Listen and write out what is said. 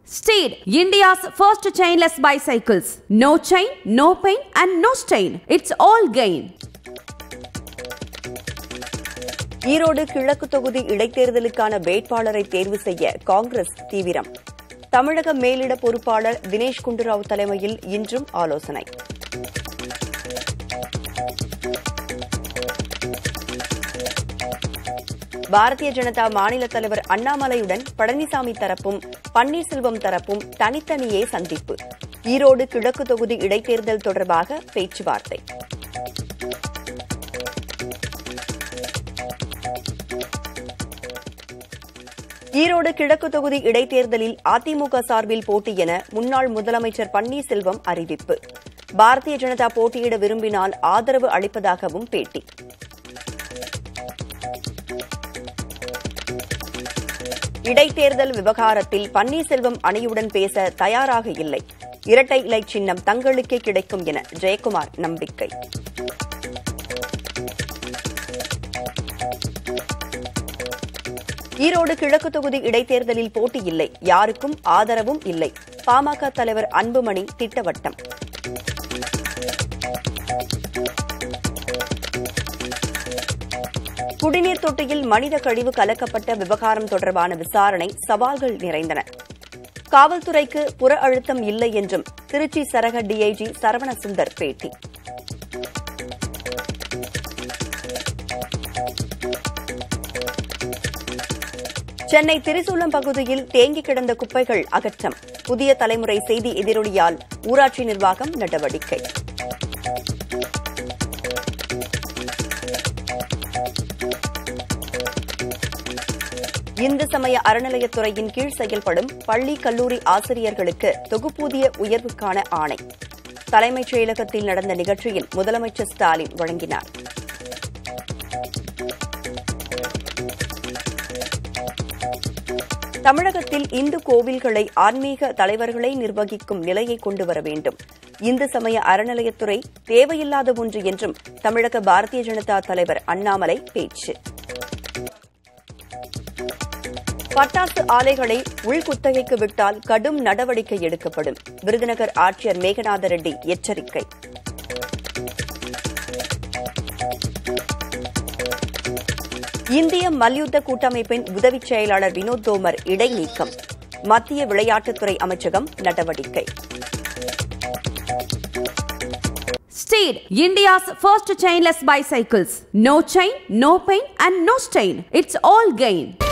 Steed, India's first chainless bicycles. No chain, no pain, and no stain. It's all gain. Erode கிழக்கு தொகுதி இடைத்தேர்தலுக்கான வேட்பாளரை தேர்வு செய்ய காங்கிரஸ் தீவிரம் தமிழக மேலிட பொறுப்பாளர் தினேஷ் குண்டுராவ் தலைமையில் இன்றும் ஆலோசனை பாரதிய ஜனதா மாநில தலைவர் அண்ணாமலையுடன் பழனிசாமி தரப்பும் பன்னீர்செல்வம் தரப்பும் தனித்தனியே சந்திப்பு ஈரோடு கிழக்கு தொகுதி இடைத்தேர்தல் தொடர்பாக பேச்சுவார்த்தை ஈரோடு கிழக்கு தொகுதி இடைத்தேர்தலில் அதிமுக சார்பில் போட்டி என முன்னாள் முதலமைச்சர் பன்னீர்செல்வம் அறிவிப்பு பாரதிய ஜனதா போட்டியிட விரும்பினால் ஆதரவு அளிப்பதாகவும் பேட்டி இடைத்தேர்தல் விவகாரத்தில் பன்னீர்செல்வம் அணியுடன் பேச தயாராக இல்லை இரட்டை இலை சின்னம் தங்களுக்கே கிடைக்கும் என ஜெயக்குமார் நம்பிக்கை ஈரோடு கிழக்கு தொகுதி இடைத்தேர்தலில் போட்டி இல்லை யாருக்கும் ஆதரவும் இல்லை பாமக தலைவர் அன்புமணி திட்டவட்டம் குடிநீர் தொட்டியில் மனித கழிவு கலக்கப்பட்ட விவகாரம் தொடர்பான விசாரணை சவால்கள் நிறைந்தன காவல்துறைக்கு புற அழுத்தம் இல்லை என்றும் திருச்சி சரக டிஐஜி சரவணசுந்தர் பேட்டி சென்னை திரிசூலம் பகுதியில் தேங்கி கிடந்த குப்பைகள் அகற்றம் புதிய தலைமுறை செய்தி எதிரொலியால் ஊராட்சி நிர்வாகம் நடவடிக்கை இந்து சமய அறநிலையத்துறையின் கீழ் செயல்படும் பள்ளி கல்லூரி ஆசிரியர்களுக்கு தொகுப்பூதிய உயர்வுக்கான ஆணை தலைமைச் செயலகத்தில் நடந்த நிகழ்ச்சியில் முதலமைச்சர் ஸ்டாலின் வழங்கினார் தமிழகத்தில் இந்து கோவில்களை ஆன்மீக தலைவர்களை நிர்வகிக்கும் நிலையை கொண்டு வர வேண்டும் இந்து சமய அறநிலையத்துறை தேவையில்லாத ஒன்று என்றும் தமிழக பாரதிய ஜனதா தலைவர் அண்ணாமலை பேச்சு பட்டாசு ஆலைகளை உள்குத்தகைக்கு விட்டால் கடும் நடவடிக்கை எடுக்கப்படும் விருதுநகர் ஆட்சியர் மேகநாத ரெட்டி எச்சரிக்கை இந்திய மல்யுத்த கூட்டமைப்பின் உதவிச் செயலாளர் வினோத் தோமர் இடைநீக்கம் மத்திய விளையாட்டுத்துறை அமைச்சகம் நடவடிக்கை Steed, India's first chainless bicycles. No chain, no pain, and no stain. It's all gain.